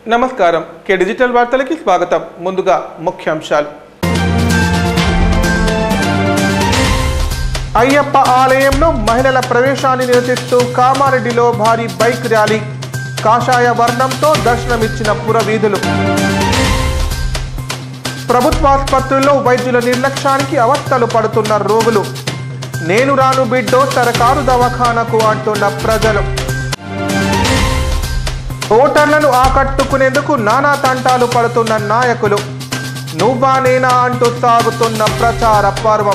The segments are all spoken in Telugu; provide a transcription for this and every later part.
నమస్కారం కే డిజిటల్ వార్తలకి స్వాగతం ముందుగా ముఖ్యాంశాలు అయ్యప్ప ఆలయంలో మహిళల ప్రవేశాన్ని నిరసిస్తూ కామారెడ్డిలో భారీ బైక్ ర్యాలీ కాషాయ వర్ణంతో దర్శనమిచ్చిన పుర వీధులు ప్రభుత్వాసుపత్రుల్లో వైద్యుల నిర్లక్ష్యానికి అవస్థలు పడుతున్న రోగులు నేను రాను బిడ్డో సరకారు దవాఖానకు అంటున్న ప్రజలు ఓటర్లను ఆకట్టుకునేందుకు నానా తంటాలు పడుతున్న నాయకులు నువ్వా నేనా అంటూ సాగుతున్న ప్రచార పర్వం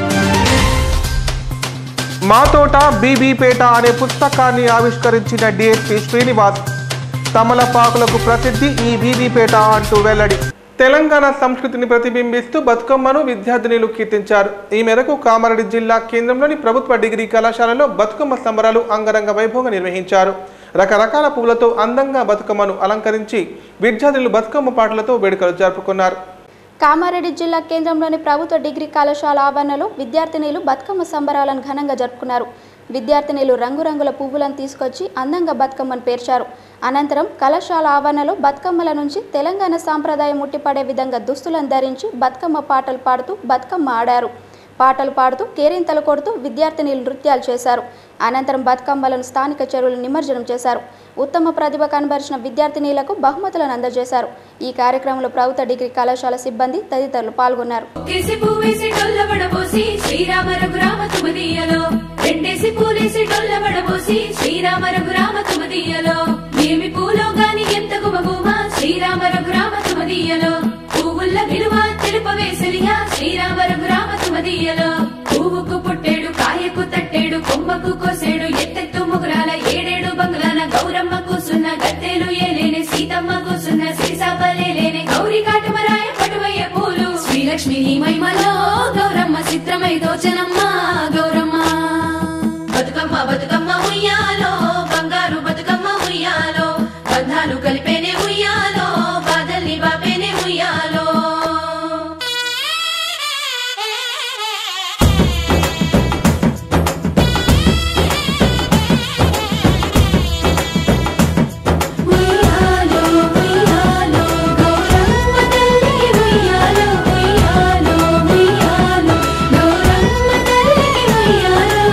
మాతోట బీబీపేట అనే పుస్తకాన్ని ఆవిష్కరించిన డిఎస్పి శ్రీనివాస్ తమలపాకులకు ప్రసిద్ధి ఈ బీబీపేట అంటూ వెల్లడి తెలంగాణ సంస్కృతిని ప్రతిబింబిస్తూ బతుకమ్మను విద్యార్థినులు కీర్తించారు ఈ మేరకు కామారెడ్డి జిల్లా కేంద్రంలోని ప్రభుత్వ డిగ్రీ కళాశాలలో బతుకమ్మ సంబరాలు అంగరంగ వైభవంగా నిర్వహించారు రకరకాల పువ్వులతో అందంగా బతుకమ్మను అలంకరించి విద్యార్థులు బతుకమ్మ పాటలతో వేడుకలు జరుపుకున్నారు కామారెడ్డి జిల్లా కేంద్రంలోని ప్రభుత్వ డిగ్రీ కళాశాల ఆవరణలో విద్యార్థినీలు బతుకమ్మ సంబరాలను ఘనంగా జరుపుకున్నారు విద్యార్థినీలు రంగురంగుల పువ్వులను తీసుకొచ్చి అందంగా బతుకమ్మను పేర్చారు అనంతరం కళాశాల ఆవరణలో బతుకమ్మల నుంచి తెలంగాణ సాంప్రదాయం ముట్టిపడే విధంగా దుస్తులను ధరించి బతుకమ్మ పాటలు పాడుతూ బతుకమ్మ ఆడారు పాటలు పాడుతూ కేరింతలు కొడుతూ విద్యార్థినీలు నృత్యాలు చేశారు అనంతరం బతుకమ్మలను స్థానిక చెరువులు నిమజ్జనం చేశారు ఉత్తమ ప్రతిభ కనబరిచిన విద్యార్థినీలకు బహుమతులను అందజేశారు ఈ కార్యక్రమంలో ప్రభుత్వ డిగ్రీ కళాశాల సిబ్బంది తదితరులు పాల్గొన్నారు కేసి పువ్వేసి డొల్లబడబోసి శ్రీరామ రఘురామ తుమదీయలో రెండేసి పూలేసి డొల్లబడబోసి శ్రీరామ రఘురామ తుమదీయలో ఏమి పూలో గాని ఎంత గుమగుమ శ్రీరామ రఘురామ తుమదీయలో పువ్వుల్ల విలువ తెలుపవేసలిగా శ్రీరామ రఘురామ తుమదీయలో పువ్వుకు పుట్టేడు కాయకు తట్టేడు కొమ్మకు కోసేడు ఎత్తెత్తు ముగురాల ఏడేడు బంగ్లాల గౌరమ్మ కూసున్న గత్తెలు ఏలేని సీతమ్మ కూసున్న సీసాపలేలేని గౌరి కాటమరాయ పటువయ్య పూలు శ్రీలక్ష్మి నీ మహిమలో గౌరమ్మ చిత్రమై దోచనమ్మ గౌరమ్మ బతుకమ్మ బతుకమ్మ ఉయ్యాలో బంగారు బతుకమ్మ ఉయ్యాలో బంధాలు కలిపేనే ఉయ్యాలో బాధల్ని బాపేనే ఉయ్యాలో ఉయ్యాలో ఉయ్యాలో గౌరమ్మ తల్లికి ఉయ్యాలో ఉయ్యాలో ఉయ్యాలో గౌరమ్మ తల్లికి ఉయ్యాలో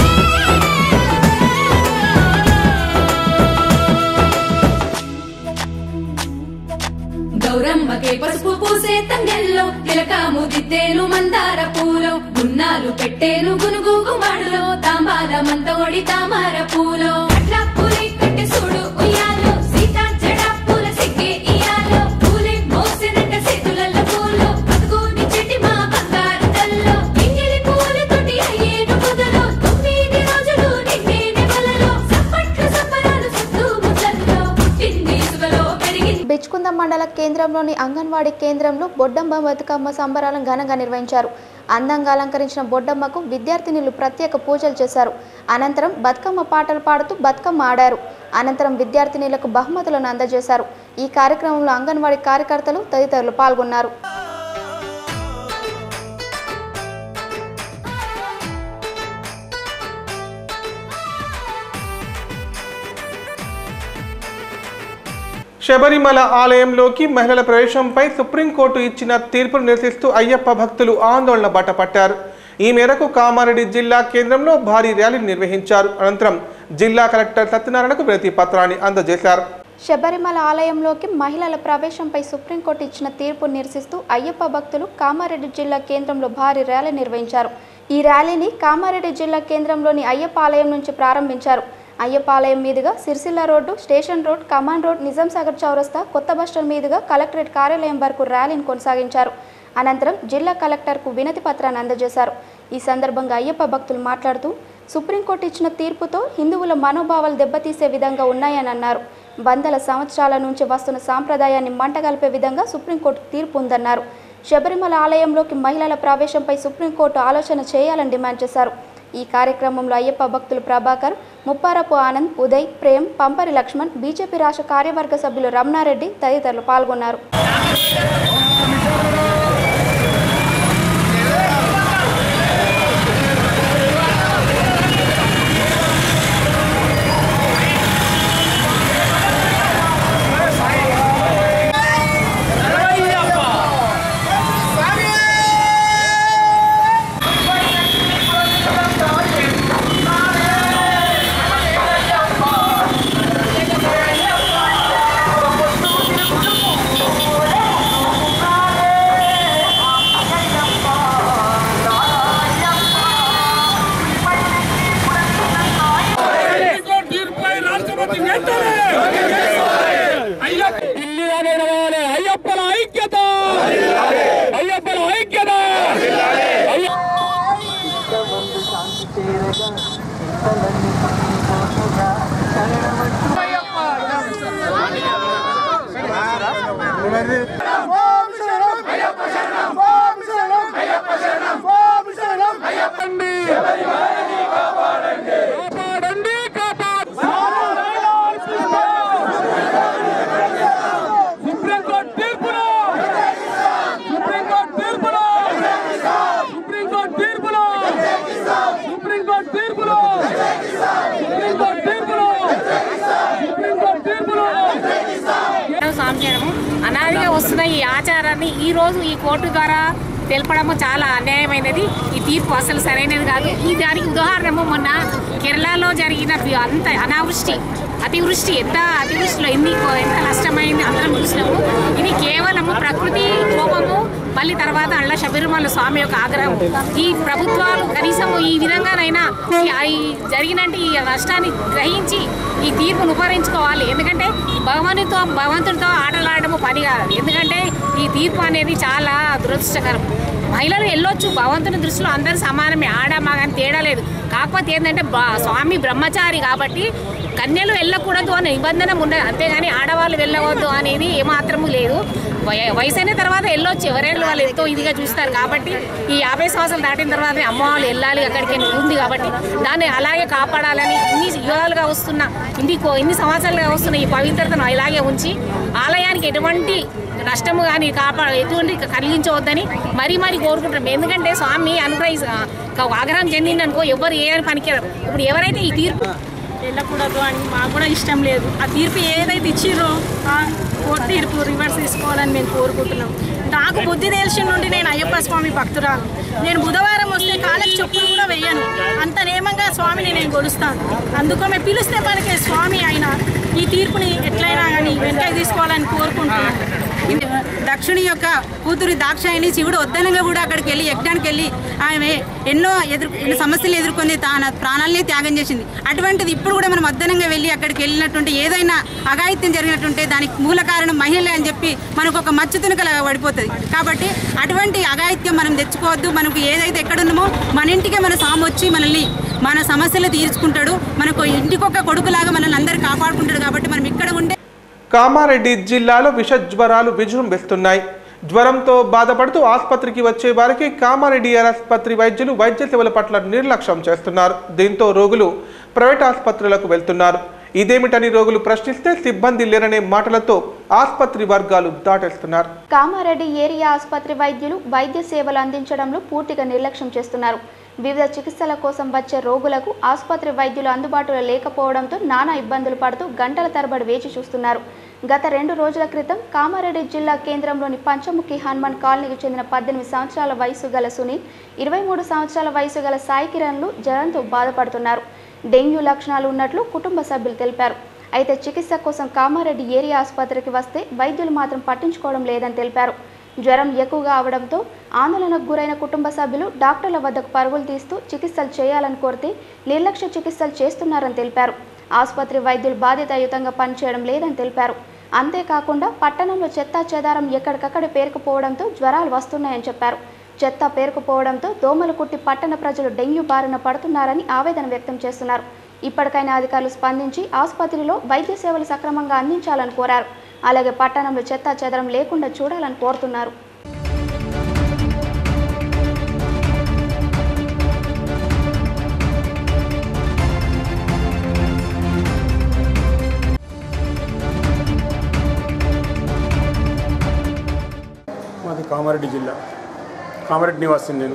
గౌరమ్మకే పసుపు పూసే తంగెల్లో తిలకాము దిద్దేను మందార పూలో గున్నాలు పెట్టేను గునుగు గుమాడులో తాంబాల మంతోడి తామర పూలో అట్లా పూలే కట్టె చూడు ఉయ్యాలో సీతా జడ పూల సిగ్గే ఇయాలో పూలే మోసినట్ట చేతులలో పూలో బతుకుని చెట్టి మా బంగారు తల్లో ఎంగిలి పూలతోటి అయ్యేను పొదలో తొమ్మిది రోజులు నిండేని వలలో సప్పట్లు సప్పరాలు చుట్టూ ముచ్చట్లో పుట్టింది ఇసుకలో పెరిగింది బిచ్కుంద మండల కేంద్రంలోని అంగన్వాడీ కేంద్రంలో బొడ్డమ్మ బతుకమ్మ సంబరాలను ఘనంగా నిర్వహించారు అందంగా అలంకరించిన బొడ్డమ్మకు విద్యార్థినులు ప్రత్యేక పూజలు చేశారు అనంతరం బతుకమ్మ పాటలు పాడుతూ బతుకమ్మ ఆడారు అనంతరం విద్యార్థినులకు బహుమతులను అందజేశారు ఈ కార్యక్రమంలో అంగన్వాడీ కార్యకర్తలు తదితరులు పాల్గొన్నారు శబరిమల ఆలయంలోకి మహిళల ప్రవేశంపై సుప్రీంకోర్టు ఇచ్చిన తీర్పును నిరసిస్తూ అయ్యప్ప భక్తులు ఆందోళన బాటపట్టారు ఈ మేరకు కామారెడ్డి జిల్లా కేంద్రంలో భారీ ర్యాలీ నిర్వహించారు అనంతరం జిల్లా కలెక్టర్ సత్యనారాయణకు వినతి పత్రాన్ని అందజేశారు శబరిమల ఆలయంలోకి మహిళల ప్రవేశంపై సుప్రీంకోర్టు ఇచ్చిన తీర్పు నిరసిస్తూ అయ్యప్ప భక్తులు కామారెడ్డి జిల్లా కేంద్రంలో భారీ ర్యాలీ నిర్వహించారు ఈ ర్యాలీని కామారెడ్డి జిల్లా కేంద్రంలోని అయ్యప్ప ఆలయం నుంచి ప్రారంభించారు అయ్యప్ప ఆలయం మీదుగా Sircilla road station road command road Nizam Sagar చౌరస్తా కొత్త బస్టాండ్ మీదుగా కలెక్టరేట్ కార్యాలయం వరకు ర్యాలీని కొనసాగించారు అనంతరం జిల్లా కలెక్టర్కు వినతి పత్రాన్ని అందజేశారు ఈ సందర్భంగా అయ్యప్ప భక్తులు మాట్లాడుతూ సుప్రీంకోర్టు ఇచ్చిన తీర్పుతో హిందువుల మనోభావాలు దెబ్బతీసే విధంగా ఉన్నాయని అన్నారు వందల సంవత్సరాల నుంచి వస్తున్న సాంప్రదాయాన్ని మంటగలిపే విధంగా సుప్రీంకోర్టు తీర్పు ఉందన్నారు శబరిమల ఆలయంలోకి మహిళల ప్రవేశంపై సుప్రీంకోర్టు ఆలోచన చేయాలని డిమాండ్ చేశారు ఈ కార్యక్రమంలో అయ్యప్ప భక్తులు ప్రభాకర్ ముప్పారపు ఆనంద్ ఉదయ్ ప్రేమ్ పంపరి లక్ష్మణ్ బీజేపీ రాష్ట్ర కార్యవర్గ సభ్యులు రమణారెడ్డి తదితరులు పాల్గొన్నారు శ్రీ అయ్యప్పల ఐక్యత అయ్యప్పల ఐక్యత కాపాడండి కాపాడు సుప్రీంకోర్టు తీర్పులో సుప్రీంకోర్టు తీర్పులో సుప్రీంకోర్టు తీర్పులో సుప్రీంకోర్టు తీర్పులో సుప్రీంకోర్టు తీర్పులో సుప్రీంకోర్టు తీర్పులో స్వామి చేయడము అనాదిగా వస్తున్న ఈ ఆచారాన్ని ఈ రోజు ఈ కోర్టు ద్వారా తెలపడము చాలా అన్యాయమైనది ఈ తీర్పు అసలు సరైనది కాదు ఈ దానికి ఉదాహరణము మొన్న కేరళలో జరిగిన వి- అంత అనావృష్టి అతివృష్టి ఎంత అతివృష్టిలో ఎన్ని కో- ఎంత నష్టమైంది అందరం చూసినాము ఇది కేవలము ప్రకృతి కోపము మళ్ళీ తర్వాత అళ్ళ శబరిమల స్వామి యొక్క ఆగ్రహం ఈ ప్రభుత్వాలు కనీసం ఈ విధంగానైనా ఈ- ఈ జరిగినట్టు ఈ నష్టాన్ని గ్రహించి ఈ తీర్పును ఉపకరించుకోవాలి ఎందుకంటే భగవంతుడితో భగవంతుడితో ఆటలాడము పని కాదు ఎందుకంటే ఈ తీర్పు అనేది చాలా దురదృష్టకరం మహిళలు వెళ్ళొచ్చు భగవంతుని దృష్టిలో అందరూ సమానమే ఆడ మగని తేడా లేదు కాకపోతే ఏంటంటే బ- స్వామి బ్రహ్మచారి కాబట్టి కన్యలు వెళ్ళకూడదు అనే నిబంధన ఉండదు అంతేగాని ఆడవాళ్ళు వెళ్ళవద్దు అనేది ఏమాత్రము లేదు వయ- వయసు అయిన తర్వాత వెళ్ళొచ్చు ఎవరైనా వాళ్ళు ఎంతో ఇదిగా చూస్తారు కాబట్టి ఈ యాభై సంవత్సరాలు దాటిన తర్వాత అమ్మ వాళ్ళు వెళ్ళాలి అక్కడికి అని ఉంది కాబట్టి దాన్ని అలాగే కాపాడాలని ఇన్ని యుగాలుగా వస్తున్న ఇన్ని కో- ఇన్ని సంవత్సరాలుగా వస్తున్న ఈ పవిత్రతను ఇలాగే ఉంచి ఆలయానికి ఎటువంటి నష్టము కానీ కాపా ఎటువంటి కలిగించవద్దని మరీ మరీ కోరుకుంటున్నాం ఎందుకంటే స్వామి అనుగ్రహి ఆగ్రహం చెందిందనుకో ఎవరు ఏ పనికిరారు ఇప్పుడు ఎవరైతే ఈ తీర్పు వెళ్ళకూడదు అని మాకు కూడా ఇష్టం లేదు ఆ తీర్పు ఏదైతే ఇచ్చిర్రో ఆ కోర్టు తీర్పు రివర్స్ తీసుకోవాలని మేము కోరుకుంటున్నాం నాకు బుద్ధి తెలిసిన నుండి నేను అయ్యప్ప స్వామి భక్తురాలు నేను బుధవారం వస్తే కాళ్ళకి చెప్పులు కూడా వెయ్యను అంత నియమంగా స్వామిని నేను కొలుస్తాను అందుకో మేము పిలిస్తే పలికే స్వామి ఆయన ఈ తీర్పుని ఎట్లయినా కానీ వెనక్కి తీసుకోవాలని కోరుకుంటున్నాను దక్షుని యొక్క కూతురి దాక్షాయిని శివుడు వద్దనగా కూడా అక్కడికి వెళ్ళి యజ్ఞానికి వెళ్ళి ఆమె ఎన్నో ఎదురు ఎన్నో సమస్యలు ఎదుర్కొని తన ప్రాణాలనే త్యాగం చేసింది అటువంటిది ఇప్పుడు కూడా మనం వద్దనంగా వెళ్ళి అక్కడికి వెళ్ళినటువంటి ఏదైనా అఘాయిత్యం జరిగినట్టుంటే దానికి మూల కారణం మహిళలే అని చెప్పి మనకు ఒక మచ్చు తునకలాగా పడిపోతుంది కాబట్టి అటువంటి అఘాయిత్యం మనం తెచ్చుకోవద్దు మనకు ఏదైతే ఎక్కడున్నామో మన ఇంటికే మన సాము వచ్చి మనల్ని మన సమస్యలు తీర్చుకుంటాడు మనకు ఇంటికొక కొడుకులాగా మనల్ని అందరు కాపాడుకుంటాడు కాబట్టి మనం ఇక్కడ ఉండే కామారెడ్డి జిల్లాలో విష జ్వరాలు విజృంభిస్తున్నాయి జ్వరంతో బాధపడుతూ ఆసుపత్రికి వచ్చే వారికి కామారెడ్డి ఎయిర్ ఆసుపత్రి వైద్యులు వైద్య సేవల పట్ల నిర్లక్ష్యం చేస్తున్నారు దీంతో రోగులు ప్రైవేట్ ఆసుపత్రులకు వెళ్తున్నారు ఇదేమిటని రోగులు ప్రశ్నిస్తే సిబ్బంది లేరనే మాటలతో ఆసుపత్రి వర్గాలు దాటేస్తున్నారు కామారెడ్డి ఏరియా ఆసుపత్రి వైద్యులు వైద్య సేవలు అందించడంలో పూర్తిగా నిర్లక్ష్యం చేస్తున్నారు వివిధ చికిత్సల కోసం వచ్చే రోగులకు ఆసుపత్రి వైద్యులు అందుబాటులో లేకపోవడంతో నానా ఇబ్బందులు పడుతూ గంటల తరబడి వేచి చూస్తున్నారు గత రెండు రోజుల క్రితం కామారెడ్డి జిల్లా కేంద్రంలోని పంచముఖి హనుమాన్ కాలనీకి చెందిన పద్దెనిమిది సంవత్సరాల వయసు గల సునీల్ ఇరవై మూడు సంవత్సరాల వయసు గల సాయి కిరణ్లు జ్వరంతో బాధపడుతున్నారు డెంగ్యూ లక్షణాలు ఉన్నట్లు కుటుంబ సభ్యులు తెలిపారు అయితే చికిత్స కోసం కామారెడ్డి ఏరియా ఆసుపత్రికి వస్తే వైద్యులు మాత్రం పట్టించుకోవడం లేదని తెలిపారు జ్వరం ఎక్కువగా అవడంతో ఆందోళనకు గురైన కుటుంబ సభ్యులు డాక్టర్ల వద్దకు పరుగులు తీస్తూ చికిత్సలు చేయాలని కోరితే నిర్లక్ష్య చికిత్సలు చేస్తున్నారని తెలిపారు ఆసుపత్రి వైద్యులు బాధ్యతాయుతంగా పనిచేయడం లేదని తెలిపారు అంతేకాకుండా పట్టణంలో చెత్తా చెదారం ఎక్కడికక్కడ పేరుకుపోవడంతో జ్వరాలు వస్తున్నాయని చెప్పారు చెత్త పేరుకుపోవడంతో దోమలు కుట్టి పట్టణ ప్రజలు డెంగ్యూ బారిన పడుతున్నారని ఆవేదన వ్యక్తం చేస్తున్నారు ఇప్పటికైనా అధికారులు స్పందించి ఆసుపత్రిలో వైద్య సేవలు సక్రమంగా అందించాలని కోరారు అలాగే పట్టణంలో చెత్తా చెదరం లేకుండా చూడాలని కోరుతున్నారు మాది కామారెడ్డి జిల్లా కామారెడ్డి నివాసిని నేను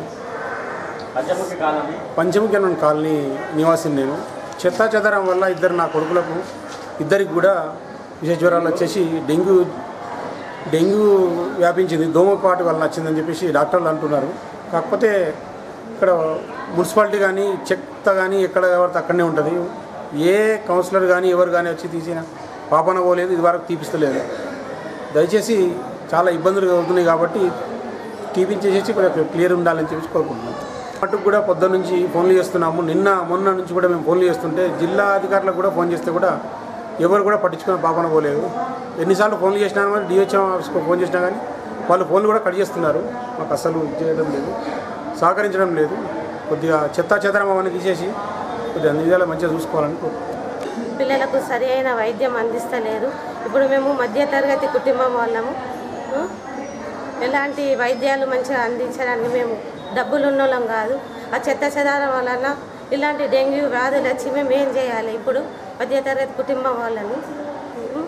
పంచముఖి అన్న కాలనీ నివాసిని నేను చెత్తా చెదరం వల్ల ఇద్దరు నా కొడుకులకు ఇద్దరికి కూడా విష జ్వరాలు వచ్చేసి డెంగ్యూ డెంగ్యూ వ్యాపించింది దోమపాటు వల్ల వచ్చిందని చెప్పేసి డాక్టర్లు అంటున్నారు కాకపోతే ఇక్కడ మున్సిపాలిటీ కానీ చెత్త కానీ ఎక్కడ పడితే అక్కడనే ఉంటుంది ఏ కౌన్సిలర్ కానీ ఎవరు కానీ వచ్చి తీసిన పాపన పోలేదు ఇది వరకు తీపిస్తలేదు దయచేసి చాలా ఇబ్బందులు అవుతున్నాయి కాబట్టి తీపించేసేసి కొంచెం క్లియర్ ఉండాలని చెప్పి కోరుకుంటున్నాం మటుకు కూడా పొద్దున్న నుంచి ఫోన్లు చేస్తున్నాము నిన్న మొన్న నుంచి కూడా మేము ఫోన్లు చేస్తుంటే జిల్లా అధికారులకు కూడా ఫోన్ చేస్తే కూడా ఎవరు కూడా పట్టించుకునే పాపన పోలేదు ఎన్నిసార్లు ఫోన్లు చేసినా కానీ డిహెచ్ఎం ఆఫీస్కి ఫోన్ చేసినా కానీ వాళ్ళు ఫోన్లు కూడా కట్ చేస్తున్నారు మాకు అస్సలు ఇది చేయడం లేదు సహకరించడం లేదు కొద్దిగా చెత్త చెదరం అవన్నీ తీసేసి కొద్దిగా అన్ని విధాలు మంచిగా చూసుకోవాలని కోరుకుంటున్నాను. పిల్లలకు సరి అయిన వైద్యం అందిస్తలేరు ఇప్పుడు మేము మధ్యతరగతి కుటుంబం వాళ్ళము ఉ? ఎలాంటి వైద్యాలు మంచిగా అందించడానికి మేము డబ్బులు ఉన్నోళ్ళం కాదు ఆ చెత్త చెదారం వలన ఇలాంటి డెంగ్యూ వ్యాధులు వచ్చి మేము ఏం చేయాలి ఇప్పుడు మధ్యతరగతి కుటుంబం వాళ్ళని ఉ?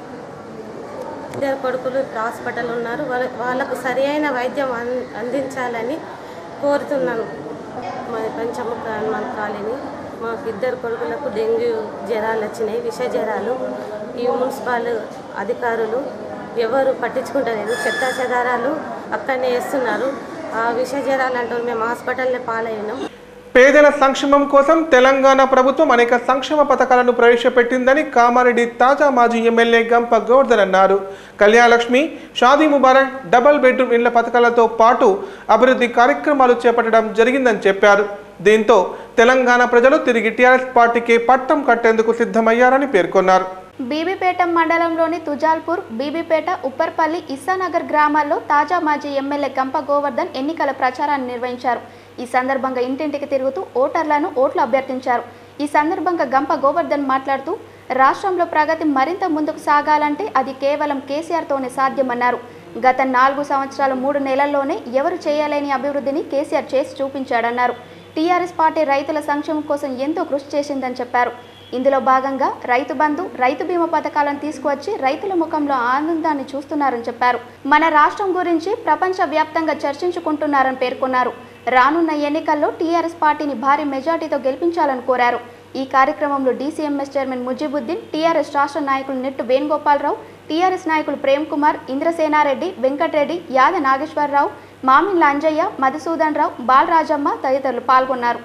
ఇద్దరు కొడుకులు హాస్పిటల్ ఉన్నారు వాళ్ళ- వాళ్ళకు సరి అయిన వైద్యం అన్- అందించాలని కోరుతున్నాను మా పంచముఖ హనుమాన్ కాలనీ మాకు ఇద్దరు కొడుకులకు డెంగ్యూ జ్వరాలు వచ్చినాయి విష జ్వరాలు ఈ మున్సిపల్ అధికారులు ఎవరు పట్టించుకుంటలేదు చెత్త చెదారాలు అక్కడనే వేస్తున్నారు ఆ విష జ్వరాలు అంటారు మేము హాస్పిటల్లో పాలైనాం పేదల సంక్షేమం కోసం తెలంగాణ ప్రభుత్వం అనేక సంక్షేమ పథకాలను ప్రవేశపెట్టిందని కామారెడ్డి తాజా మాజీ ఎమ్మెల్యే గంప గోవర్ధన్ అన్నారు కళ్యాణలక్ష్మి షాదీ ముబారక్ డబుల్ బెడ్రూమ్ ఇండ్ల పథకాలతో పాటు అభివృద్ధి కార్యక్రమాలు చేపట్టడం జరిగిందని చెప్పారు దీంతో తెలంగాణ ప్రజలు తిరిగి టీఆర్ఎస్ పార్టీకి పట్టం కట్టేందుకు సిద్ధమయ్యారని పేర్కొన్నారు బీబీపేట మండలంలోని తుజాల్పూర్ బీబీపేట ఉప్పర్పల్లి ఇస్సానగర్ గ్రామాల్లో తాజా మాజీ ఎమ్మెల్యే గంప గోవర్ధన్ ఎన్నికల ప్రచారాన్ని నిర్వహించారు ఈ సందర్భంగా ఇంటింటికి తిరుగుతూ ఓటర్లను ఓట్లు అభ్యర్థించారు ఈ సందర్భంగా గంప గోవర్ధన్ మాట్లాడుతూ రాష్ట్రంలో ప్రగతి మరింత ముందుకు సాగాలంటే అది కేవలం కేసీఆర్తోనే సాధ్యమన్నారు గత నాలుగు సంవత్సరాల మూడు నెలల్లోనే ఎవరు చేయలేని అభివృద్ధిని కేసీఆర్ చేసి చూపించాడన్నారు టీఆర్ఎస్ పార్టీ రైతుల సంక్షేమం కోసం ఎంతో కృషి చేసిందని చెప్పారు ఇందులో భాగంగా రైతు బంధు రైతు బీమా పథకాలను తీసుకువచ్చి రైతుల ముఖంలో ఆనందాన్ని చూస్తున్నారని చెప్పారు మన రాష్ట్రం గురించి ప్రపంచ వ్యాప్తంగా చర్చించుకుంటున్నారని పేర్కొన్నారు రానున్న ఎన్నికల్లో టీఆర్ఎస్ పార్టీని భారీ మెజార్టీతో గెలిపించాలని కోరారు ఈ కార్యక్రమంలో డీసీఎంఎస్ చైర్మన్ ముజిబుద్దీన్ టీఆర్ఎస్ రాష్ట్ర నాయకులు నెట్టు వేణుగోపాలరావు టీఆర్ఎస్ నాయకులు ప్రేమ్ కుమార్ ఇంద్రసేనారెడ్డి వెంకటరెడ్డి యాద నాగేశ్వరరావు మామిళ్ళ అంజయ్య మధుసూదన్ రావు బాలరాజమ్మ తదితరులు పాల్గొన్నారు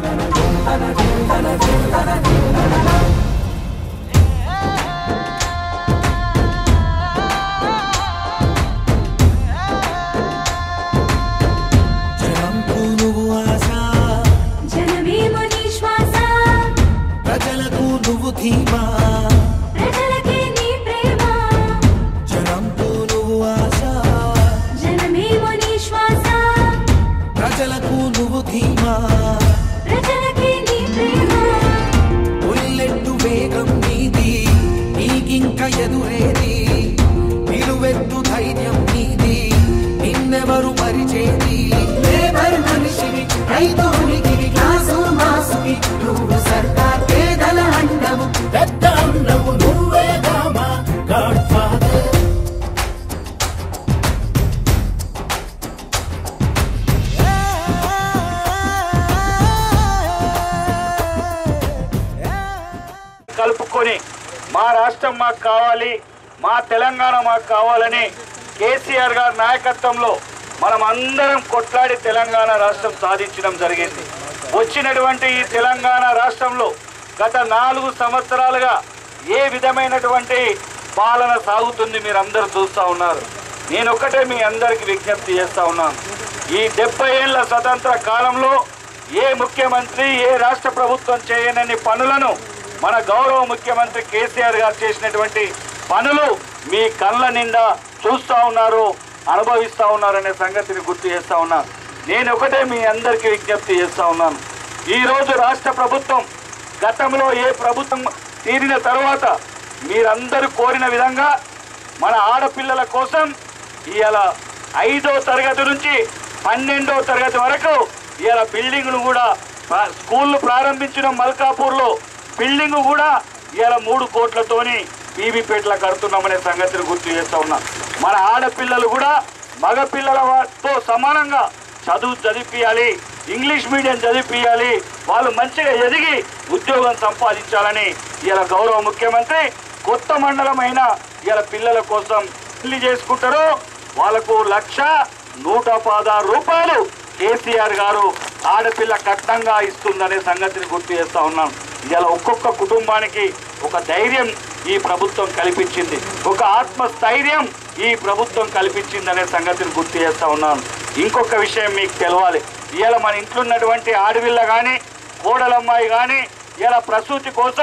జనంకు నువ్వు ఆశ జనమేమో నీ శ్వాస ప్రజలకు నువ్వు ధీమా ప్రజలకే నీ ప్రేమ జనంకు నువ్వు ఆశ జనమేమో నీ శ్వాస ప్రజలకు నువ్వు ధీమా ప్రజలకే నీ ప్రేమ ఉల్లెట్టు వేగం నీది నీకింక ఎదురేది నిలువెత్తు ధైర్యం నీది నిన్నెవరు పరిచేది లేబర్ మనిషివి రైతునికి క్లాసు మాసుకి నువ్వు సర్కార్ పేదల అండవు పెద్ద అన్నవు నువ్వే గామా గాడ్ ఫాదర్ కలుపుకొని మా రాష్ట్రం మాకు కావాలి మా తెలంగాణ మాకు కావాలని కేసీఆర్ గారి నాయకత్వంలో మనం అందరం కొట్లాడి తెలంగాణ రాష్ట్రం సాధించడం జరిగింది వచ్చినటువంటి ఈ తెలంగాణ రాష్ట్రంలో గత నాలుగు సంవత్సరాలుగా ఏ విధమైనటువంటి పాలన సాగుతుంది మీరు అందరూ చూస్తూ ఉన్నారు నేను ఒక్కటే మీ అందరికి విజ్ఞప్తి చేస్తా ఉన్నాను ఈ డెబ్బై ఏళ్ల స్వతంత్ర కాలంలో ఏ ముఖ్యమంత్రి ఏ రాష్ట్ర ప్రభుత్వం చేయనని పనులను మన గౌరవ ముఖ్యమంత్రి కేసీఆర్ గారు చేసినటువంటి పనులు మీ కళ్ళ నిండా చూస్తూ ఉన్నారు అనుభవిస్తూ ఉన్నారనే సంగతిని గుర్తు చేస్తా ఉన్నాను నేను ఒకటే మీ అందరికీ విజ్ఞప్తి చేస్తా ఉన్నాను ఈరోజు రాష్ట్ర ప్రభుత్వం గతంలో ఏ ప్రభుత్వం తీరిన తర్వాత మీరందరూ కోరిన విధంగా మన ఆడపిల్లల కోసం ఇవాళ ఐదో తరగతి నుంచి పన్నెండో తరగతి వరకు ఇవాళ బిల్డింగ్ను కూడా ప్రా- స్కూళ్ళు ప్రారంభించిన మల్కాపూర్లో బిల్డింగ్ కూడా ఇవాళ మూడు కోట్లతోని బీబీపేటలో కడుతున్నామనే సంగతిని గుర్తు చేస్తా ఉన్నా మన ఆడపిల్లలు కూడా మగ పిల్లలతో సమానంగా చదువు చదివిపియాలి ఇంగ్లీష్ మీడియం చదివిపియాలి వాళ్ళు మంచిగా ఎదిగి ఉద్యోగం సంపాదించాలని ఇలా గౌరవ ముఖ్యమంత్రి కొత్త మండలమైన ఇలా పిల్లల కోసం పెళ్లి చేసుకుంటారో వాళ్ళకు లక్ష నూట పదహారు రూపాయలు కేసీఆర్ గారు ఆడపిల్ల కట్నంగా ఇస్తుందనే సంగతిని గుర్తు చేస్తా ఉన్నాం ఇలా ఒక్కొక్క కుటుంబానికి ఒక ధైర్యం ఈ ప్రభుత్వం కల్పించింది ఒక ఆత్మస్థైర్యం ఈ ప్రభుత్వం కల్పించిందనే సంగతిని గుర్తు చేస్తా ఉన్నాను ఇంకొక విషయం మీకు తెలవాలి ఇవాళ మన ఇంట్లో ఉన్నటువంటి ఆడపిల్ల కానీ కోడలమ్మాయి కానీ ఇలా ప్రసూతి కోసం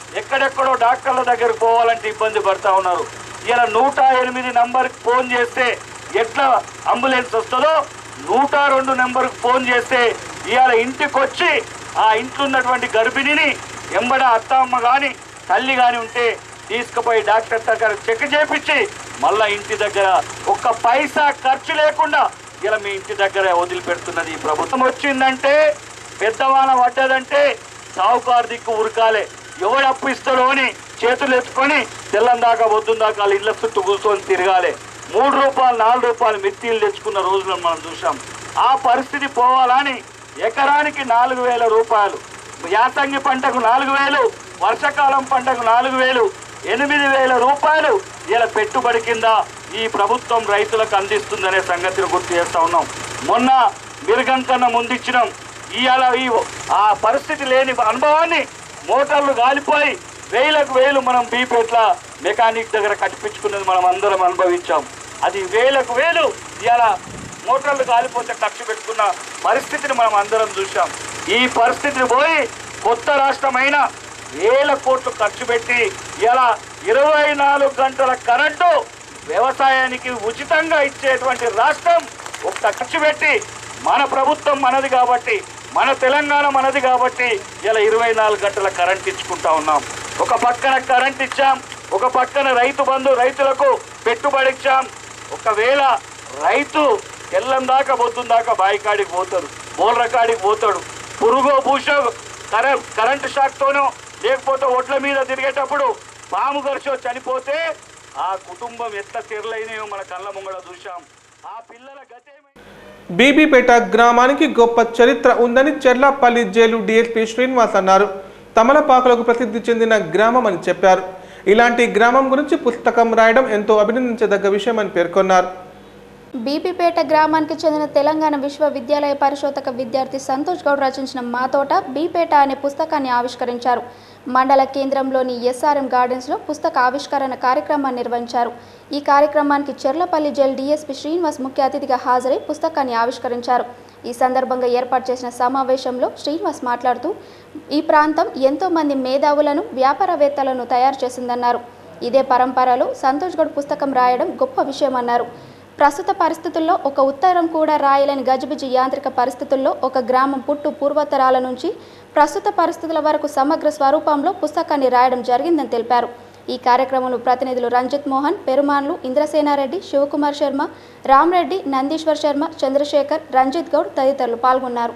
ఎక్కడెక్కడో డాక్టర్ల దగ్గరకు పోవాలంటే ఇబ్బంది పడతా ఉన్నారు ఇలా నూట ఎనిమిది నంబర్కి ఫోన్ చేస్తే ఎట్లా అంబులెన్స్ వస్తుందో నూట రెండు నెంబర్కి ఫోన్ చేస్తే ఇవాళ ఇంటికి వచ్చి ఆ ఇంట్లో ఉన్నటువంటి గర్భిణిని ఎంబడ అత్త అమ్మ కానీ తల్లి కానీ ఉంటే తీసుకుపోయి డాక్టర్ దగ్గర చెక్ చేపించి మళ్ళా ఇంటి దగ్గర ఒక్క పైసా ఖర్చు లేకుండా ఇలా మీ ఇంటి దగ్గర వదిలిపెడుతున్నది ఈ ప్రభుత్వం వచ్చిందంటే పెద్దవాన పడ్డదంటే సావుకారు దిక్కు ఉరకాలే ఎవడు అప్పు ఇస్తాడో అని చేతులు ఎత్తుకొని తెల్లం దాకా పొద్దున్న దాకా వాళ్ళ ఇళ్ళ చుట్టూ కూర్చొని తిరగాలి మూడు రూపాయలు నాలుగు రూపాయలు మిత్తిలు తెచ్చుకున్న రోజులను మనం చూసాం ఆ పరిస్థితి పోవాలని ఎకరానికి నాలుగు వేల రూపాయలు యాసంగి పంటకు నాలుగు వేలు వర్షాకాలం పంటకు నాలుగు వేలు ఎనిమిది వేల రూపాయలు ఇలా పెట్టుబడి కింద ఈ ప్రభుత్వం రైతులకు అందిస్తుందనే సంగతిని గుర్తు చేస్తా ఉన్నాం మొన్న మిరుగం కన్నా ముందిచ్చినాం ఇవాళ ఈ ఆ పరిస్థితి లేని అనుభవాన్ని మోటార్లు గాలిపోయి వేలకు వేలు మనం బీపేట్ల మెకానిక్ దగ్గర కట్టిపించుకున్నది మనం అందరం అనుభవించాం అది వేలకు వేలు ఇవాళ మోటార్లు కాలిపోతే ఖర్చు పెట్టుకున్న పరిస్థితిని మనం అందరం చూసాం ఈ పరిస్థితిని పోయి కొత్త రాష్ట్రమైన వేల కోట్లు ఖర్చు పెట్టి ఇలా ఇరవై నాలుగు గంటల కరెంటు వ్యవసాయానికి ఉచితంగా ఇచ్చేటువంటి రాష్ట్రం ఒక్క ఖర్చు పెట్టి మన ప్రభుత్వం మనది కాబట్టి మన తెలంగాణ మనది కాబట్టి ఇలా ఇరవై నాలుగు గంటల కరెంట్ ఇచ్చుకుంటా ఉన్నాం ఒక పక్కన కరెంట్ ఇచ్చాం ఒక పక్కన రైతు బంధు రైతులకు పెట్టుబడి ఇచ్చాం ఒకవేళ రైతు తెల్లం దాకా పొద్దున్న దాకా బాయికాడికి పోతాడు బోల్ర కాడికి పోతాడు పురుగో భూషో కరెంట్ కరెంట్ షాక్తోనో లేకపోతే ఒడ్ల మీద తిరిగేటప్పుడు పాము గరిచో చనిపోతే ఆ కుటుంబం ఎట్లా తెరలైనయో మన కళ్ళ ముంగడ చూశాం ఆ పిల్లల గతే బీబీపేట గ్రామానికి గొప్ప చరిత్ర ఉందని చెర్లాపల్లి జైలు డీఎస్పీ శ్రీనివాస్ అన్నారు తమలపాకులకు ప్రసిద్ధి చెందిన గ్రామం అని చెప్పారు ఇలాంటి గ్రామం గురించి పుస్తకం రాయడం ఎంతో అభినందించదగ్గ విషయమని పేర్కొన్నారు బీపీపేట గ్రామానికి చెందిన తెలంగాణ విశ్వవిద్యాలయ పరిశోధక విద్యార్థి సంతోష్ గౌడ్ రచించిన మా తోట బీపేట అనే పుస్తకాన్ని ఆవిష్కరించారు మండల కేంద్రంలోని ఎస్ఆర్ఎం గార్డెన్స్లో పుస్తక ఆవిష్కరణ కార్యక్రమాన్ని నిర్వహించారు ఈ కార్యక్రమానికి చెర్లపల్లి జైల్ డీఎస్పీ శ్రీనివాస్ ముఖ్య అతిథిగా హాజరై పుస్తకాన్ని ఆవిష్కరించారు ఈ సందర్భంగా ఏర్పాటు చేసిన సమావేశంలో శ్రీనివాస్ మాట్లాడుతూ ఈ ప్రాంతం ఎంతో మంది మేధావులను వ్యాపారవేత్తలను తయారు చేసిందన్నారు ఇదే పరంపరలో సంతోష్ గౌడ్ పుస్తకం రాయడం గొప్ప విషయమన్నారు ప్రస్తుత పరిస్థితుల్లో ఒక ఉత్తరం కూడా రాయలేని గజిబిజి యాంత్రిక పరిస్థితుల్లో ఒక గ్రామం పుట్టు పూర్వతరాల నుంచి ప్రస్తుత పరిస్థితుల వరకు సమగ్ర స్వరూపంలో పుస్తకాన్ని రాయడం జరిగిందని తెలిపారు ఈ కార్యక్రమంలో ప్రతినిధులు రంజిత్ మోహన్ పెరుమాన్లు ఇంద్రసేనారెడ్డి శివకుమార్ శర్మ రామ్రెడ్డి నందీశ్వర్ శర్మ చంద్రశేఖర్ రంజిత్ గౌడ్ తదితరులు పాల్గొన్నారు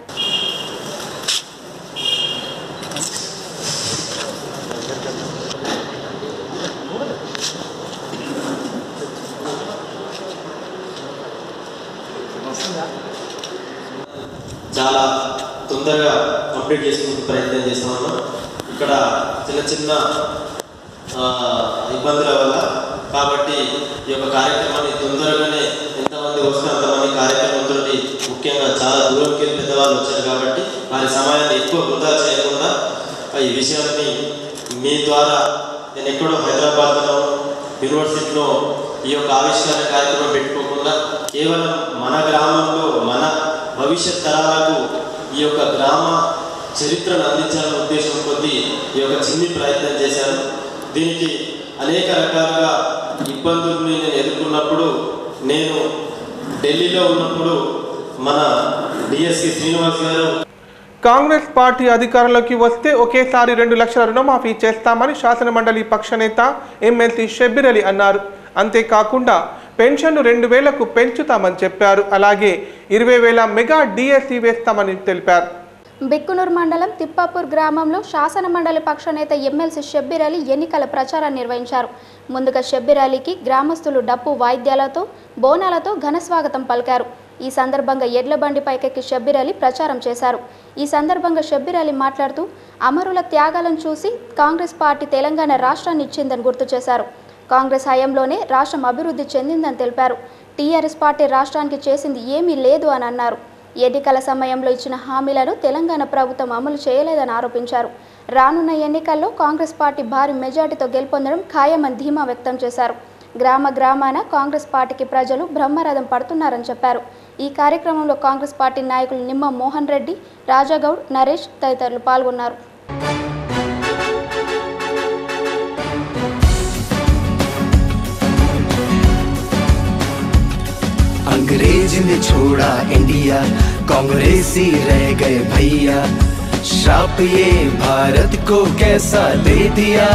చాలా తొందరగా కంప్లీట్ చేసుకునే ప్రయత్నం చేస్తా ఉన్నాం ఇక్కడ చిన్న చిన్న ఆ, ఇబ్బందుల వల్ల కాబట్టి ఈ యొక్క కార్యక్రమాన్ని తొందరగానే ఎంతమంది వస్తే అంతమంది కార్యక్రమంతో ముఖ్యంగా చాలా దూరంకి వెళ్ళి పెద్దవాళ్ళు వచ్చారు కాబట్టి వారి సమయాన్ని ఎక్కువ వృధా చేయకుండా ఈ విషయాన్ని మీ ద్వారా నేను ఎక్కడో హైదరాబాద్లో యూనివర్సిటీలో ఈ యొక్క ఆవిష్కరణ కార్యక్రమం పెట్టుకోకుండా కేవలం మన గ్రామంలో మన భవిష్యత్ తరాలకు ఈ యొక్క గ్రామ చరిత్రను అందించాలనే ఉద్దేశం కొద్దీ ఈ యొక్క చిన్ని ప్రయత్నం చేశాను దీనికి అనేక రకాలుగా ఇబ్బందుల్ని నేను ఎదుర్కొన్నప్పుడు నేను ఢిల్లీలో ఉన్నప్పుడు మన డిఎస్సి శ్రీనివాస్ గారు కాంగ్రెస్ పార్టీ అధికారంలోకి వస్తే ఒకేసారి రెండు లక్షల రుణమాఫీ చేస్తామని శాసనమండలి పక్ష నేత ఎమ్మెల్సీ షబ్బీర్ అలీ అన్నారు అంతేకాకుండా పెన్షన్ను రెండు వేలకు పెంచుతామని చెప్పారు అలాగే ఇరవై వేల మెగా డిఎస్సి వేస్తామని తెలిపారు బిక్కునూరు మండలం తిప్పాపూర్ గ్రామంలో శాసన మండలి పక్ష నేత ఎమ్మెల్సీ షబ్బీర్ అలీ ఎన్నికల ప్రచారాన్ని నిర్వహించారు ముందుగా షబ్బీర్ అలీకి గ్రామస్తులు డప్పు వాయిద్యాలతో బోనాలతో ఘన స్వాగతం పలికారు ఈ సందర్భంగా ఎడ్ల బండి పైకెక్కి షబ్బీర్ అలీ ప్రచారం చేశారు ఈ సందర్భంగా షబ్బీర్ అలీ మాట్లాడుతూ అమరుల త్యాగాలను చూసి కాంగ్రెస్ పార్టీ తెలంగాణ రాష్ట్రాన్ని ఇచ్చిందని గుర్తు చేశారు కాంగ్రెస్ హయాంలోనే రాష్ట్రం అభివృద్ధి చెందిందని తెలిపారు టీఆర్ఎస్ పార్టీ రాష్ట్రానికి చేసింది ఏమీ లేదు అని అన్నారు ఎన్నికల సమయంలో ఇచ్చిన హామీలను తెలంగాణ ప్రభుత్వం అమలు చేయలేదని ఆరోపించారు రానున్న ఎన్నికల్లో కాంగ్రెస్ పార్టీ భారీ మెజార్టీతో గెలుపొందడం ఖాయమని ధీమా వ్యక్తం చేశారు గ్రామ గ్రామాన కాంగ్రెస్ పార్టీకి ప్రజలు బ్రహ్మరథం పడుతున్నారని చెప్పారు ఈ కార్యక్రమంలో కాంగ్రెస్ పార్టీ నాయకులు నిమ్మ మోహన్ రెడ్డి రాజాగౌడ్ నరేష్ తదితరులు పాల్గొన్నారు अंग्रेज ने छोड़ा इंडिया कांग्रेसी रह गए भैया श्राप ये भारत को कैसा दे दिया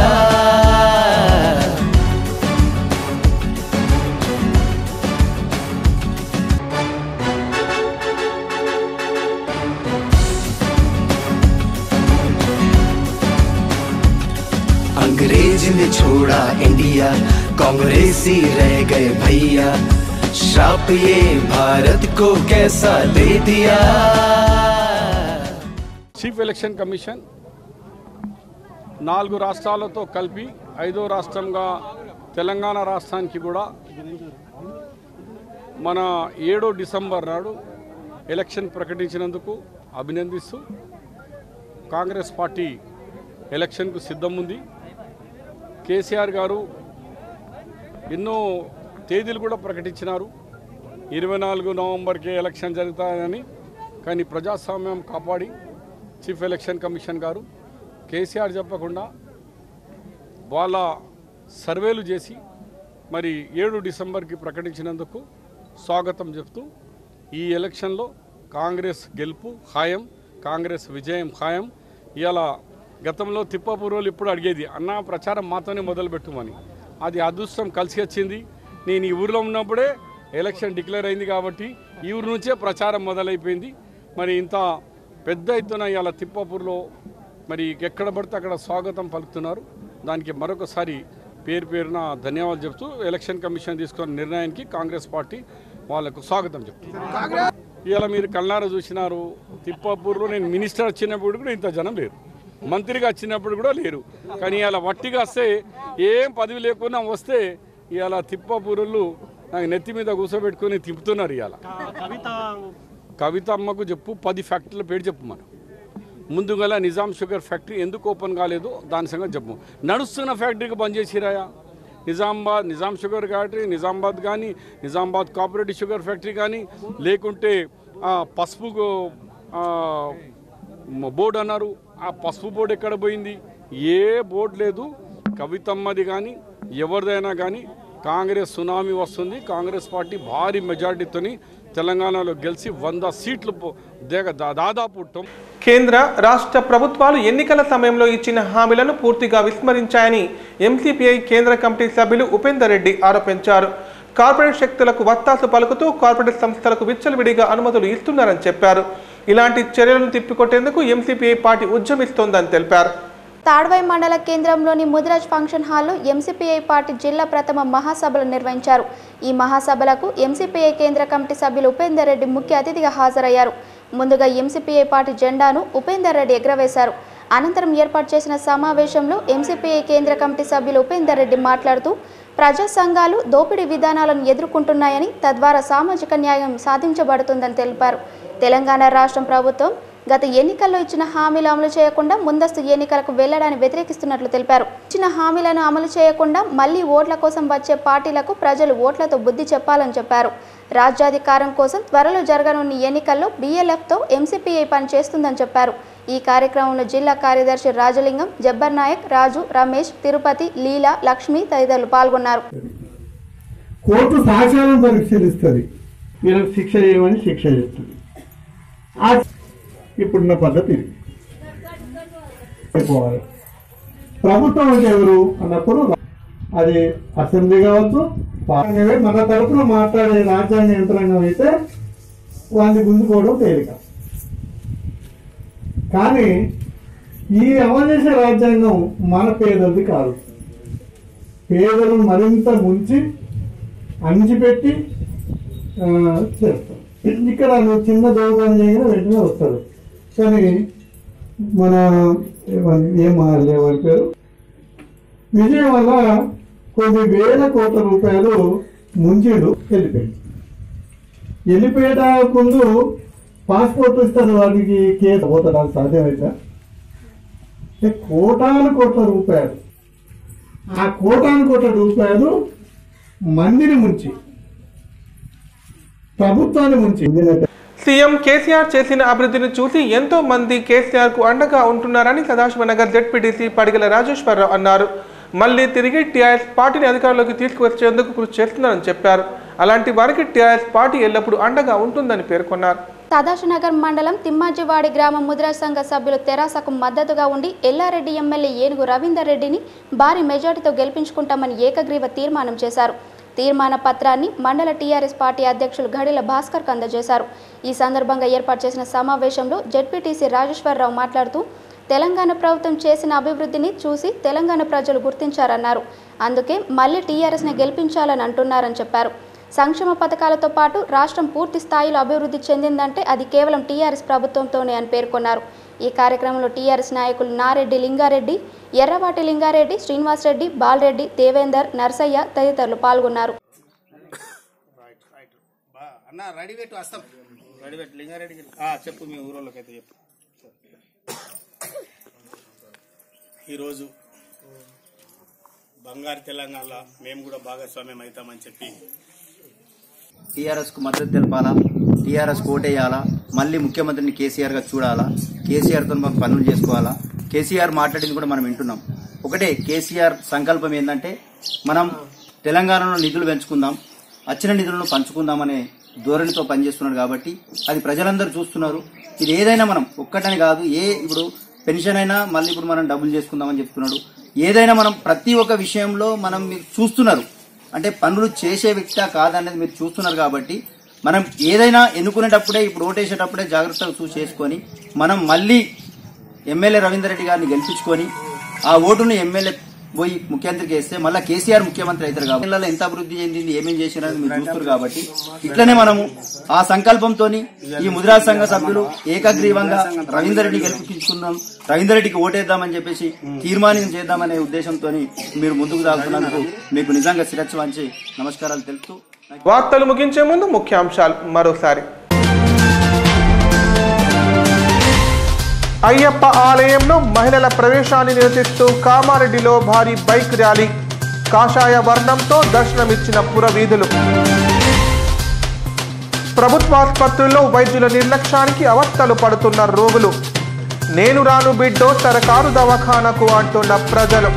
अंग्रेज ने छोड़ा इंडिया कांग्रेसी रह गए भैया श्राप ये भारत को कैसा दे दिया చీఫ్ ఎలక్షన్ కమిషన్ నాలుగు రాష్ట్రాలతో కలిపి ఐదో రాష్ట్రంగా తెలంగాణ రాష్ట్రానికి కూడా మన ఏడో డిసెంబర్ నాడు ఎలక్షన్ ప్రకటించినందుకు అభినందిస్తూ కాంగ్రెస్ పార్టీ ఎలక్షన్కు సిద్ధం ఉంది కేసీఆర్ గారు ఎన్నో తేదీలు కూడా ప్రకటించినారు ఇరవై నాలుగు నవంబర్కే ఎలక్షన్ జరుగుతాయని కానీ ప్రజాస్వామ్యం కాపాడి చీఫ్ ఎలక్షన్ కమిషన్ గారు కేసీఆర్ చెప్పకుండా వాళ్ళ సర్వేలు చేసి మరి ఏడు డిసెంబర్కి ప్రకటించినందుకు స్వాగతం చెప్తూ ఈ ఎలక్షన్లో కాంగ్రెస్ గెలుపు ఖాయం కాంగ్రెస్ విజయం ఖాయం ఇవాళ గతంలో తిప్పపూర్వలు ఇప్పుడు అడిగేది అన్న ప్రచారం మాతోనే మొదలుపెట్టుమని అది అదృష్టం కలిసి వచ్చింది నేను ఈ ఊరిలో ఉన్నప్పుడే ఎలక్షన్ డిక్లేర్ అయింది కాబట్టి ఈ ఊరు నుంచే ప్రచారం మొదలైపోయింది మరి ఇంత పెద్ద ఎత్తున ఇవాళ తిప్పాపూర్లో మరి ఎక్కడ పడితే అక్కడ స్వాగతం పలుకుతున్నారు దానికి మరొకసారి పేరు పేరున ధన్యవాదాలు చెప్తూ ఎలక్షన్ కమిషన్ తీసుకున్న నిర్ణయానికి కాంగ్రెస్ పార్టీ వాళ్ళకు స్వాగతం చెప్తుంది ఇవాళ మీరు కల్నార చూసినారు తిప్పాపూర్లో నేను మినిస్టర్ వచ్చినప్పుడు కూడా ఇంత జనం లేరు మంత్రిగా వచ్చినప్పుడు కూడా లేరు కానీ ఇవాళ వట్టిగా వస్తే ఏం పదవి లేకుండా వస్తే ఇవాళ తిప్పాపూరులు నాకు నెత్తి మీద కూర్చోబెట్టుకొని తిప్పుతున్నారు ఇవాళ కవిత అమ్మకు చెప్పు పది ఫ్యాక్టరీల పేరు చెప్పు మనం ముందుగల నిజాం షుగర్ ఫ్యాక్టరీ ఎందుకు ఓపెన్ కాలేదు దాని సంగతి చెప్పు నడుస్తున్న ఫ్యాక్టరీకి బంద్ చేసిరాయా నిజామాబాద్ నిజాం షుగర్ ఫ్యాక్టరీ నిజామాబాద్ కానీ నిజామాబాద్ కోఆపరేటివ్ షుగర్ ఫ్యాక్టరీ కానీ లేకుంటే ఆ, పసుపు ఆ, మ- బోర్డు అన్నారు ఆ పసుపు బోర్డు ఎక్కడ పోయింది ఏ బోర్డు లేదు కవితమ్మది కానీ ఎవరిదైనా కానీ కాంగ్రెస్ సునామీ వస్తుంది కాంగ్రెస్ పార్టీ భారీ మెజార్టీతోని తెలంగాణలో గెలిచి వంద సీట్లు పో- దేగ- దా- దాదాపు టొం- కేంద్ర రాష్ట్ర ప్రభుత్వాలు ఎన్నికల సమయంలో ఇచ్చిన హామీలను పూర్తిగా విస్మరించాయని ఎంసీపీఐ కేంద్ర కమిటీ సభ్యులు ఉపేందర్ రెడ్డి ఆరోపించారు కార్పొరేట్ శక్తులకు వత్తాసు పలుకుతూ కార్పొరేట్ సంస్థలకు విచ్చలవిడిగా అనుమతులు ఇస్తున్నారని చెప్పారు ఇలాంటి చర్యలను తిప్పికొట్టేందుకు ఎంసీపీఐ పార్టీ ఉద్యమిస్తోందని తెలిపారు తాడ్వాయి మండల కేంద్రంలోని ముదిరాజ్ ఫంక్షన్ హాల్లో ఎంసీపీఐ పార్టీ జిల్లా ప్రథమ మహాసభలు నిర్వహించారు ఈ మహాసభలకు ఎంసీపీఐ కేంద్ర కమిటీ సభ్యులు ఉపేందర్ రెడ్డి ముఖ్య అతిథిగా హాజరయ్యారు ముందుగా ఎంసీపీఐ పార్టీ జెండాను ఉపేందర్ రెడ్డి ఎగురవేశారు అనంతరం ఏర్పాటు చేసిన సమావేశంలో ఎంసీపీఐ కేంద్ర కమిటీ సభ్యులు ఉపేందర్ రెడ్డి మాట్లాడుతూ ప్రజా సంఘాలు దోపిడీ విధానాలను ఎదుర్కొంటున్నాయని తద్వారా సామాజిక న్యాయం సాధించబడుతుందని తెలిపారు తెలంగాణ రాష్ట్రం ప్రభుత్వం గత ఎన్నికల్లో ఇచ్చిన హామీలు అమలు చేయకుండా ముందస్తు ఎన్నికలకు వెళ్లడాన్ని వ్యతిరేకిస్తున్నట్లు తెలిపారు ఇచ్చిన హామీలను అమలు చేయకుండా మళ్లీ ఓట్ల కోసం వచ్చే పార్టీలకు ప్రజలు ఓట్లతో బుద్ధి చెప్పాలని చెప్పారు రాజ్యాధికారం కోసం త్వరలో జరగనున్న ఎన్నికల్లో బీఎల్ఎఫ్తో ఎంసీపీఐ పనిచేస్తుందని చెప్పారు ఈ కార్యక్రమంలో జిల్లా కార్యదర్శి రాజలింగం జబ్బర్ నాయక్ రాజు రమేష్ తిరుపతి లీలా లక్ష్మి తదితరులు పాల్గొన్నారు కోర్టు సాక్ష్యాలను పరిశీలిస్తుంది వీళ్ళకి శిక్ష చేయమని శిక్ష చేస్తుంది ఆ ఇప్పుడున్న పద్ధతి ఇది. అయిపోవాలి ప్రభుత్వం అంటే ఎవరు అన్నప్పుడు అది అసెంబ్లీ కావచ్చు పార్లమెంటే మన తరపున మాట్లాడే రాజ్యాంగ యంత్రాంగం అయితే వాళ్ళని గుంజుకోవడం తేలిక కానీ ఈ అమలు చేసే రాజ్యాంగం మన పేదలది కాదు పేదలను మరింత ముంచి అంచిపెట్టి ఆ, చేస్తాం ఇక్కడ నువ్వు చిన్న దోగాన్ని చేయగానే వెంటనే వస్తారు కానీ మన ఏమని- ఏం మారలే వారి పేరు విజయం వల్ల కొన్ని వేల కోట్ల రూపాయలు ముంచిండు వెళ్ళిపోయింది వెళ్ళిపోయేట ముందు పాస్పోర్ట్ ఇస్తారు వాటికి కేసు పోతాడు సాధ్యమైతే అంటే కోటాను కోట్ల రూపాయలు ఆ కోటాను కోట్ల రూపాయలు మందిని ముంచి ప్రభుత్వాన్ని ముంచి సీఎం కేసీఆర్ చేసిన అభివృద్ధిని చూసి ఎంతో మంది కేసీఆర్ కు అండగా ఉంటున్నారని సదాశివనగర్ జెడ్పీటీసీ పడిగల రాజేశ్వరరావు అన్నారు మళ్ళీ తిరిగి టీఆర్ఎస్ పార్టీని అధికారంలోకి తీసుకువచ్చేందుకు కృషి చేస్తున్నారని చెప్పారు అలాంటి వారికి టీఆర్ఎస్ పార్టీ ఎల్లప్పుడూ అండగా ఉంటుందని పేర్కొన్నారు సదాశివనగర్ మండలం తిమ్మాజివాడి గ్రామ ముద్రా సంఘ సభ్యులు తెరాసకు మద్దతుగా ఉండి ఎల్లారెడ్డి ఎమ్మెల్యే ఏనుగు రవీందర్ రెడ్డిని భారీ మెజార్టీతో గెలిపించుకుంటామని ఏకగ్రీవ తీర్మానం చేశారు తీర్మాన పత్రాన్ని మండల టీఆర్ఎస్ పార్టీ అధ్యక్షులు గడిల భాస్కర్ అందజేశారు ఈ సందర్భంగా ఏర్పాటు చేసిన సమావేశంలో జెడ్పీటీసీ రాజేశ్వరరావు మాట్లాడుతూ తెలంగాణ ప్రభుత్వం చేసిన అభివృద్ధిని చూసి తెలంగాణ ప్రజలు గుర్తించారన్నారు అందుకే మళ్ళీ టీఆర్ఎస్ని గెలిపించాలని అంటున్నారని చెప్పారు సంక్షేమ పథకాలతో పాటు రాష్ట్రం పూర్తి స్థాయిలో అభివృద్ధి చెందిందంటే అది కేవలం టీఆర్ఎస్ ప్రభుత్వంతోనే అని పేర్కొన్నారు ఈ కార్యక్రమంలో టీఆర్ఎస్ నాయకులు నారెడ్డి లింగారెడ్డి ఎర్రవాటి లింగారెడ్డి శ్రీనివాసరెడ్డి బాలరెడ్డి దేవేందర్ నర్సయ్య తదితరులు పాల్గొన్నారు అన్న రెడీ పెట్టు వస్తాం రెడీ పెట్టు లింగారెడ్డికి చెప్పు మీ ఊరోళ్ళకి అయితే చెప్పు ఈరోజు బంగారు తెలంగాణలో మేము కూడా భాగస్వామ్యం అవుతామని చెప్పి టీఆర్ఎస్ కు మద్దతు తెలపాలా టీఆర్ఎస్ కోటేయాలా మళ్ళీ ముఖ్యమంత్రిని కేసీఆర్ గా చూడాలా కేసీఆర్ తో మాకు పనులు చేసుకోవాలా కేసీఆర్ మాట్లాడింది కూడా మనం వింటున్నాం ఒకటే కేసీఆర్ సంకల్పం ఏంటంటే మనం తెలంగాణలో నిధులు పెంచుకుందాం వచ్చిన నిధులను పంచుకుందామనే ధోరణితో పనిచేస్తున్నాడు కాబట్టి అది ప్రజలందరూ చూస్తున్నారు ఇది ఏదైనా మనం ఒక్కటని కాదు ఏ ఇప్పుడు పెన్షన్ అయినా మళ్ళీ ఇప్పుడు మనం డబ్బులు చేసుకుందామని చెప్తున్నాడు ఏదైనా మనం ప్రతి ఒక్క విషయంలో మనం మీరు చూస్తున్నారు అంటే పనులు చేసే వ్యక్తి కాదనేది మీరు చూస్తున్నారు కాబట్టి మనం ఏదైనా ఎన్నుకునేటప్పుడే ఇప్పుడు ఓటేసేటప్పుడే జాగ్రత్తగా చూసి చేసుకొని మనం మళ్ళీ ఎమ్మెల్యే రవీందర్ రెడ్డి గారిని గెలిపించుకొని ఆ ఓటును ఎమ్మెల్యే పోయి ముఖ్యమంత్రికి వేస్తే మళ్ళీ కేసీఆర్ ముఖ్యమంత్రి అవుతారు కాబట్టి పిల్లలు ఎంత అభివృద్ధి చెందింది ఏమేం చేసినారని మీరు చూస్తారు కాబట్టి ఇట్లనే మనము ఆ సంకల్పంతో ఈ ముద్రా సంఘ సభ్యులు ఏకగ్రీవంగా రవీందర్ రెడ్డి గెలిపించుకుందాం రవీందర్ రెడ్డికి ఓటేద్దామని చెప్పేసి తీర్మానం చేద్దామనే ఉద్దేశంతో మీరు ముందుకు సాగుతున్నందుకు మీకు నిజంగా శిరస్సు వంచి నమస్కారాలు తెలుపుతూ వార్తలు ముగించే ముందు ముఖ్యాంశాలు మరోసారి అయ్యప్ప ఆలయంలో మహిళల ప్రవేశాన్ని నిరసిస్తూ కామారెడ్డిలో భారీ బైక్ ర్యాలీ కాషాయ వర్ణంతో దర్శనమిచ్చిన పురవీధులు ప్రభుత్వాసుపత్రుల్లో వైద్యుల నిర్లక్ష్యానికి అవస్థలు పడుతున్న రోగులు నేను రాను బిడ్డో సరకారు దవాఖానకు అంటున్న ప్రజలు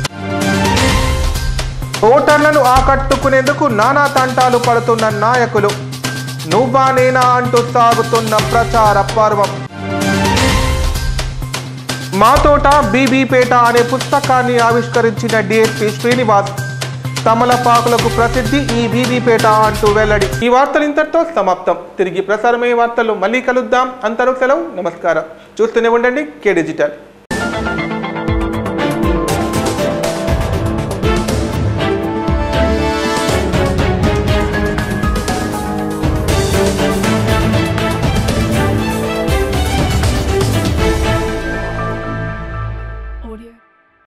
ఓటర్లను ఆకట్టుకునేందుకు నానా తంటాలు పడుతున్న నాయకులు నువ్వా నేనా అంటూ సాగుతున్న ప్రచార పర్వం మాతోట బీబీపేట అనే పుస్తకాన్ని ఆవిష్కరించిన డిఎస్పీ శ్రీనివాస్ తమలపాకులకు ప్రసిద్ధి ఈ బీబీపేట అంటూ వెల్లడి ఈ వార్తలు ఇంతటితో సమాప్తం తిరిగి ప్రసారమయ్యే వార్తలు మళ్ళీ కలుద్దాం అంతరు సెలవు నమస్కారం చూస్తూనే ఉండండి కే డిజిటల్